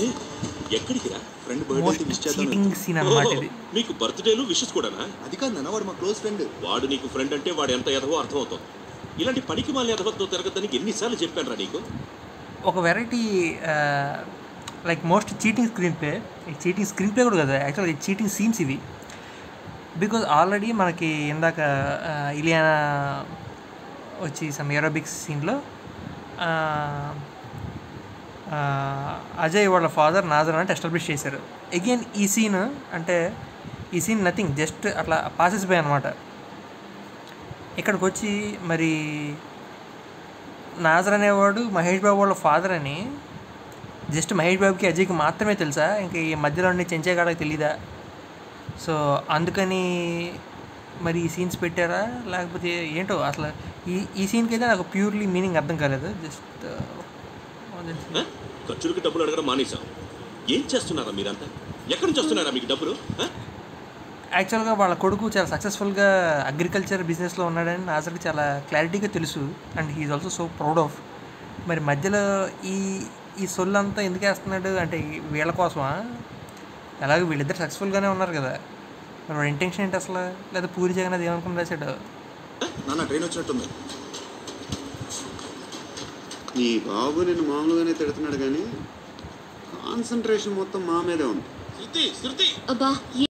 ఏ, ఎక్కడికి రా friend birthday most wish చేద్దాం చీటింగ్ సీన్ అనమాట ఓహో, ఇది నీకు బర్త్డేలు విషెస్ కూడానా అది కాదు నాన్న వాడు మా క్లోజ్ ఫ్రెండ్ వాడు నీకు ఫ్రెండ్ అంటే వాడు ఎంత ఎదవో అర్థమవుతుంది ఇలాంటి పనికి మాలి ఎదవతో తిరగద్దని ఎన్నిసార్లు చెప్పాను రా నీకు ఒక variety like most cheating screenplay cheating screenplay కూడా కదా యాక్చువల్గా చీటింగ్ సీన్స్ ఇవి బికాజ్ ఆల్రెడీ మనకి ఇందాక ఆ, ఇలియానా వచ్చి సమ్ ఏరోబిక్స్ సీన్లో అజయ్ వాళ్ళ ఫాదర్ నాజర్ అంటే ఎస్టాబ్లిష్ చేశారు అగైన్ ఈ సీన్ అంటే ఈ సీన్ నథింగ్ జస్ట్ అట్లా పాసెస్ బై అనమాట ఇక్కడికి వచ్చి మరి నాజర్ అనేవాడు మహేష్ బాబు వాళ్ళ ఫాదర్ అని జస్ట్ మహేష్ బాబుకి అజయ్కి మాత్రమే తెలుసా ఇంకా ఈ మధ్యలో ఉండి చెంచేగాడకి తెలీదా సో అందుకని మరి ఈ సీన్స్ పెట్టారా లేకపోతే ఏంటో అసలు ఈ ఈ సీన్కి అయితే నాకు ప్యూర్లీ మీనింగ్ అర్థం కాలేదు జస్ట్ ఆ? ఖర్చులకి డబ్బులు అడగడం మానేశాం ఏం చేస్తున్నారా మీరంతా ఎక్కడి నుంచి వస్తున్నారా మీకు డబ్బులు ఆ? యాక్చువల్గా వాళ్ళ కొడుకు చాలా సక్సెస్ఫుల్గా అగ్రికల్చర్ బిజినెస్లో ఉన్నాడని నాజర్కి చాలా క్లారిటీగా తెలుసు and he's also so proud of మరి మధ్యలో ఈ ఈ సొల్లు అంతా ఎందుకు వేస్తున్నాడు అంటే ఈ వీళ్ళ కోసమా ఎలాగో వీళ్ళిద్దరు సక్సెస్ఫుల్గానే ఉన్నారు కదా మరి వాడి ఇంటెన్షన్ ఏంటి అసలు లేదా పూరి జగన్నాథ్ ఏమనుకుని రాశాడు నాన్న ట్రైన్ వచ్చినట్టుంది నీ బాబు నిన్ను మామూలుగానే తిడుతున్నాడు కానీ కాన్సన్ట్రేషన్ మొత్తం మా మీదే ఉంది శృతి శృతి అబ్బా